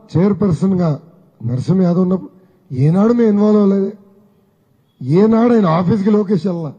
Chairperson గా నరసింహ యాదవ్ ఉన్నప్పుడు ఏనాడు మేము ఇన్వాల్వ్ అవ్వలేదే ఏనాడు ఆయన ఆఫీస్కి లోకేష్ వెళ్ళా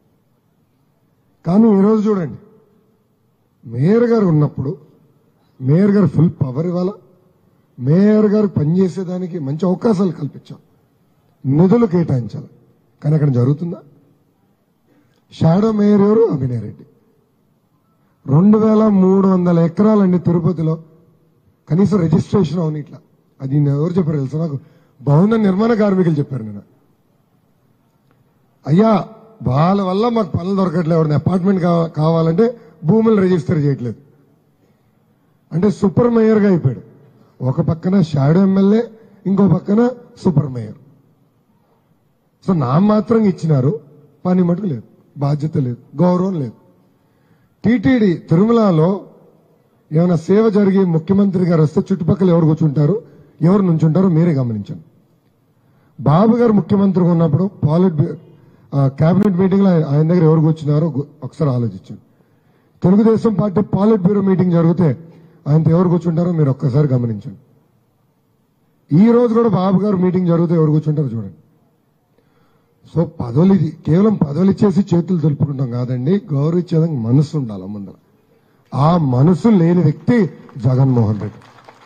కానీ ఈరోజు చూడండి మేయర్ గారు ఉన్నప్పుడు మేయర్ గారు ఫుల్ పవర్ ఇవ్వాలా మేయర్ గారు పనిచేసేదానికి మంచి అవకాశాలు కల్పించాం నిధులు కేటాయించాలి కానీ అక్కడ జరుగుతుందా షాడో మేయర్ ఎవరు అభినయ్ రెడ్డి రెండు వేల మూడు వందల ఎకరాలండి తిరుపతిలో కనీసం రిజిస్ట్రేషన్ అవని ఇట్లా అది నేను ఎవరు చెప్పారు తెలుసా నాకు భవన నిర్మాణ కార్మికులు చెప్పారు నేను అయ్యా వాళ్ళ వల్ల మాకు పనులు దొరకట్లేదు ఎవరిని అపార్ట్మెంట్ కావ- కావాలంటే భూములు రిజిస్టర్ చేయట్లేదు అంటే సూపర్ మేయర్గా అయిపోయాడు ఒక పక్కన షాడో ఎమ్మెల్యే ఇంకో పక్కన సూపర్ మేయర్ సో నా మాత్రం ఇచ్చినారు పని మటుకు లేదు బాధ్యత లేదు గౌరవం లేదు టీటీడీ తిరుమలలో ఏమైనా సేవ జరిగి ముఖ్యమంత్రి గారు వస్తే చుట్టుపక్కల ఎవరు కూర్చుంటారు ఎవరు నుంచుంటారో మీరే గమనించండి బాబు గారు ముఖ్యమంత్రిగా ఉన్నప్పుడు పాలిట్ బ్యూ- ఆ, కేబినెట్ మీటింగ్ లో ఆయన దగ్గర ఎవరు కూర్చున్నారో గు- ఒకసారి ఆలోచించండి Telugu Desam party politburo meeting జరిగితే ఆయనతో ఎవరు కూర్చుంటారో మీరు ఒక్కసారి గమనించండి ఈ రోజు కూడా బాబు గారు మీటింగ్ జరిగితే ఎవరు కూర్చుంటారో చూడండి సో పదవులు ఇది కేవలం పదవులు ఇచ్చేసి చేతులు దులుపుకుంటాం కాదండి గౌరవించేదానికి మనసు ఉండాలి ముందర ఆ మనసు లేని వ్యక్తి జగన్మోహన్ రెడ్డి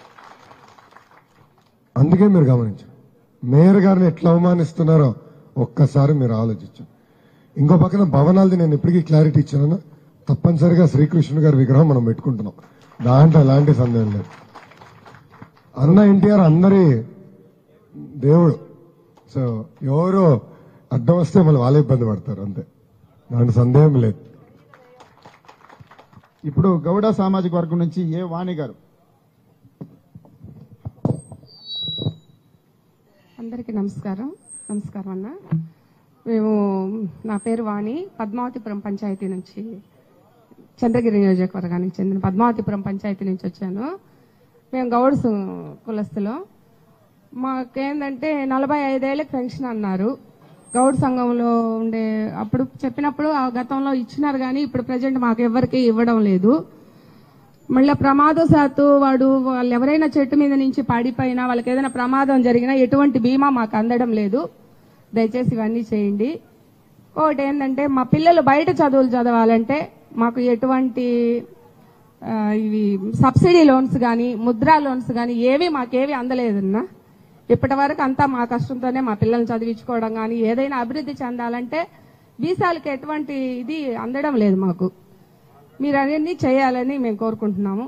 అందుకే మీరు గమనించండి మేయర్ గారిని ఎట్లా అవమానిస్తున్నారో ఒక్కసారి మీరు ఆలోచించండి ఇంకో పక్కన భవనాలది నేను ఇప్పటికీ క్లారిటీ ఇచ్చాను తప్పనిసరిగా శ్రీకృష్ణుడు గారి విగ్రహం మనం పెట్టుకుంటున్నాం దాంట్లో ఎలాంటి సందేహం లేదు అన్న ఎన్టీఆర్ అందరి దేవుడు సో ఎవరు అడ్డం వస్తే మళ్ళీ వాళ్ళే ఇబ్బంది పడతారు అంతే దాంట్లో సందేహం లేదు ఇప్పుడు గౌడ సామాజిక వర్గం నుంచి ఏ వాణి గారు అందరికీ నమస్కారం నమస్కారం అన్న మేము నా పేరు వాణి పద్మావతిపురం పంచాయతీ నుంచి చంద్రగిరి నియోజకవర్గానికి చెందిన పద్మావతిపురం పంచాయతీ నుంచి వచ్చాను మేము గౌడ్ సు- కులస్తులు మాకేందంటే నలభై ఐదేళ్ళకి పెన్షన్ అన్నారు గౌడ్ సంఘంలో ఉండే అప్పుడు చెప్పినప్పుడు ఆ గతంలో ఇచ్చినారు కానీ ఇప్పుడు ప్రజెంట్ మాకు ఎవరికి ఇవ్వడం లేదు మళ్ళీ ప్రమాదశాత్తు వాడు వాళ్ళు ఎవరైనా చెట్టు మీద నుంచి పడిపోయినా వాళ్ళకి ఏదైనా ప్రమాదం జరిగినా ఎటువంటి బీమా మాకు అందడం లేదు దయచేసి ఇవన్నీ చేయండి ఒకటి ఏంటంటే మా పిల్లలు బయట చదువులు చదవాలంటే మాకు ఎటువంటి ఆ, ఇవి సబ్సిడీ లోన్స్ కానీ ముద్రా లోన్స్ కానీ ఏవి మాకేవి అందలేదన్నా ఇప్పటి వరకు అంతా మా కష్టంతోనే మా పిల్లల్ని చదివించుకోవడం కానీ ఏదైనా అభివృద్ధి చెందాలంటే వీసాలకి ఎటువంటి ఇది అందడం లేదు మాకు మీరు అవన్నీ చేయాలని మేము కోరుకుంటున్నాము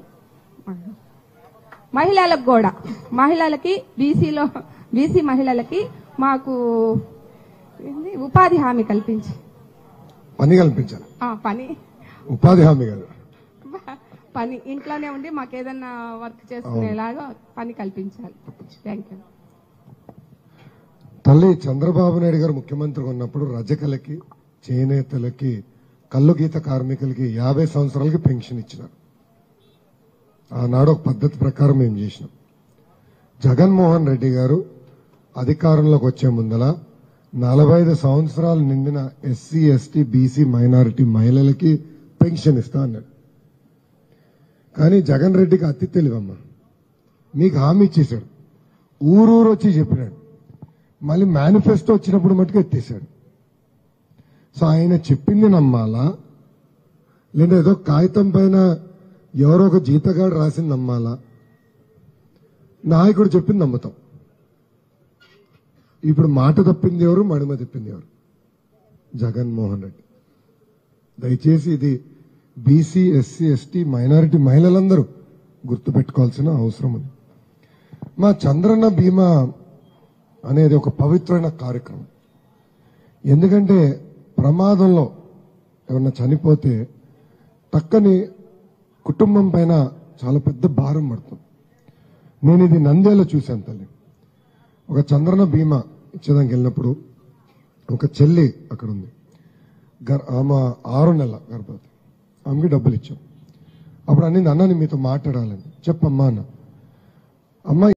మహిళలకు కూడా మహిళలకి బీసీలో బీసీ మహిళలకి మాకు ఏంది? ఉపాధి హామీ కల్పించి పని కల్పించాలి ఆ, పని ఉపాధి హామీ గారు పని ఇంట్లోనే ఉండి మాకు ఏదన్నా వర్క్ చేసుకునేలాగా పని కల్పించాలి థ్యాంక్ యూ తల్లి చంద్రబాబు నాయుడు గారు ముఖ్యమంత్రిగా ఉన్నప్పుడు రజకలకి చేనేతలకి కల్లు గీత కార్మికులకి యాభై సంవత్సరాలకి పెన్షన్ ఇచ్చినారు ఆనాడు ఒక పద్ధతి ప్రకారం మేము చేసినాం జగన్మోహన్ రెడ్డి గారు అధికారంలోకి వచ్చే ముందల నలభై ఐదు సంవత్సరాలు నిండిన ఎస్సీ ఎస్టీ బీసీ మైనారిటీ మహిళలకి పెన్షన్ ఇస్తా అన్నాడు కానీ జగన్ రెడ్డికి అతి తెలివమ్మ మీకు హామీ ఇచ్చేశాడు ఊరూరు వచ్చి చెప్పినాడు మళ్ళీ మేనిఫెస్టో వచ్చినప్పుడు మటుకు ఎత్తేసాడు సో ఆయన చెప్పింది నమ్మాలా లేదా ఏదో కాగితం పైన ఎవరో ఒక జీతగాడు రాసింది నమ్మాలా నాయకుడు చెప్పింది నమ్ముతాం ఇప్పుడు మాట తప్పింది ఎవరు మడిమ తప్పింది ఎవరు జగన్మోహన్ రెడ్డి దయచేసి ఇది బీసీ ఎస్సీ ఎస్టీ మైనారిటీ మహిళలందరూ గుర్తుపెట్టుకోవాల్సిన అవసరం ఉంది మా చంద్రన్న బీమా అనేది ఒక పవిత్రమైన కార్యక్రమం ఎందుకంటే ప్రమాదంలో ఎవరన్నా చనిపోతే టక్కని కుటుంబం పైన చాలా పెద్ద భారం పడుతుంది నేను ఇది నంద్యాల చూశాను తల్లి ఒక చంద్రన బీమా ఇచ్చేదానికి వెళ్ళినప్పుడు ఒక చెల్లి అక్కడ ఉంది గర్- ఆమె ఆరు నెలల గర్భవతి ఆమెకి డబ్బులు ఇచ్చాం అప్పుడు అన్నింది అన్నని మీతో మాట్లాడాలని చెప్పమ్మా అన్న అమ్మ